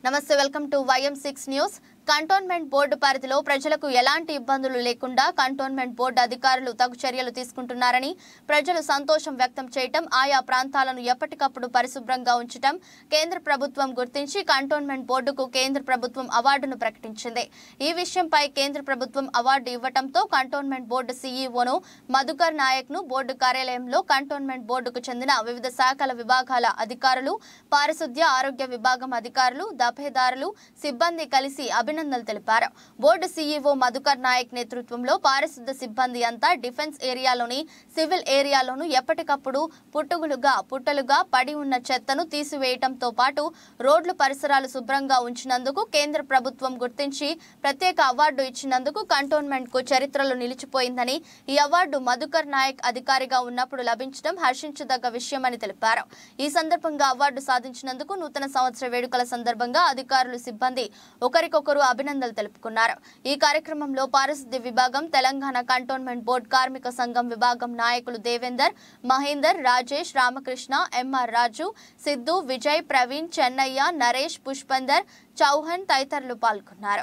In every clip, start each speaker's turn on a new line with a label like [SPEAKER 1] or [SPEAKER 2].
[SPEAKER 1] నమస్తే welcome to YM six news cantonment board పరిధిలో ప్రజలకు ఎలాంటి ఇబ్బందులు లేకుండా కంటోన్మెంట్ బోర్డు అధికారులు తగు చర్యలు తీసుకుంటున్నారని ప్రజలు సంతోషం వ్యక్తం చేయటం ఆయా ప్రాంతాలను ఎప్పటికప్పుడు పరిశుభ్రంగా ఉంచటం కేంద్ర ప్రభుత్వం గుర్తించి కంటోన్మెంట్ బోర్డుకు కేంద్ర ప్రభుత్వం అవార్డును ప్రకటించింది ఈ విషయంపై కేంద్ర ప్రభుత్వం అవార్డు ఇవ్వటంతో కంటోన్మెంట్ బోర్డు సీఈఓను మధుకర్ నాయక్ ను బోర్డు కార్యాలయంలో కంటోన్మెంట్ బోర్డుకు చెందిన వివిధ శాఖల విభాగాల అధికారులు పారిశుద్ధ్య ఆరోగ్య విభాగం అధికారులు దఫేదారులు సిబ్బంది కలిసి అభినందనలు తెలిపారు బోర్డు సీఈఓ మధుకర్ నాయక్ నేతృత్వంలో పారిశుద్ధ్య సిబ్బంది అంతా డిఫెన్స్ ఏరియాలోని సివిల్ ఏరియాలోను ఎప్పటికప్పుడు పుట్టుగులుగా పుట్టలుగా పడి ఉన్న చెత్తను తీసివేయటంతో పాటు రోడ్లు పరిసరాలు శుభ్రంగా ఉంచినందుకు కేంద్ర ప్రభుత్వం గుర్తించి ప్రత్యేక అవార్డు ఇచ్చినందుకు కంటోన్మెంట్ కు చరిత్రలో నిలిచిపోయిందని ఈ అవార్డు మధుకర్ నాయక్ అధికారిగా ఉన్నప్పుడు లభించడం హర్షించదగ్గ విషయమని తెలిపారు ఈ సందర్భంగా అవార్డు సాధించినందుకు నూతన సంవత్సర వేడుకల సందర్భంగా అధికారులు సిబ్బంది ఒకరికొకరు అభినందనలు తెలుపుకున్నారు ఈ కార్యక్రమంలో పారిశుద్ధ్య విభాగం తెలంగాణ కంటోన్మెంట్ బోర్డు కార్మిక సంఘం విభాగం నాయకులు దేవేందర్ మహేందర్ రాజేష్ రామకృష్ణ ఎంఆర్ రాజు సిద్ధు విజయ్ ప్రవీణ్ చెన్నయ్య నరేష్ పుష్పందర్ చౌహాన్ తదితరులు పాల్గొన్నారు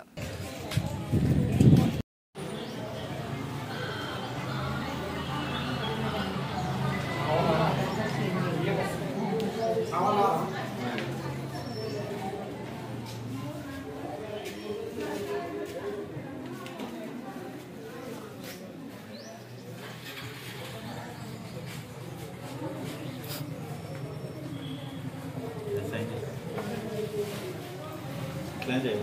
[SPEAKER 2] ఇట్లా చేయాలి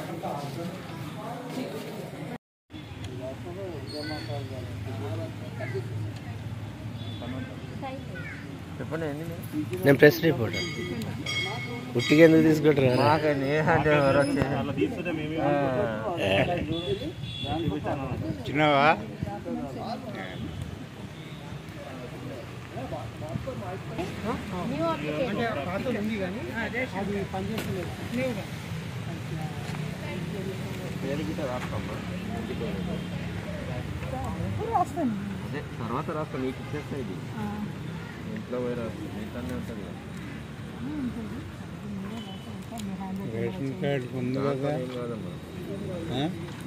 [SPEAKER 3] చెప్పండి ఏంది మీరు?
[SPEAKER 4] నేను ప్రెస్ రిపోర్టర్ ఉట్టిగా ఎందుకు తీసుకుంటారా
[SPEAKER 3] మాకండి అంటే ఎవరు వచ్చేది
[SPEAKER 2] అలా తీసుకుంటే మేమే
[SPEAKER 4] చిన్నవా
[SPEAKER 3] పేరు గిట్ట రాస్తామా అదే తర్వాత రాస్తాం నీకు ఇచ్చేస్తా ఇది ఇంట్లో పోయి రాస్తాం నీతోనే ఉంటుంది కదా
[SPEAKER 4] రేషన్ కార్డు ఉంది కదా
[SPEAKER 3] ఏం కాదమ్మా
[SPEAKER 4] ఆ?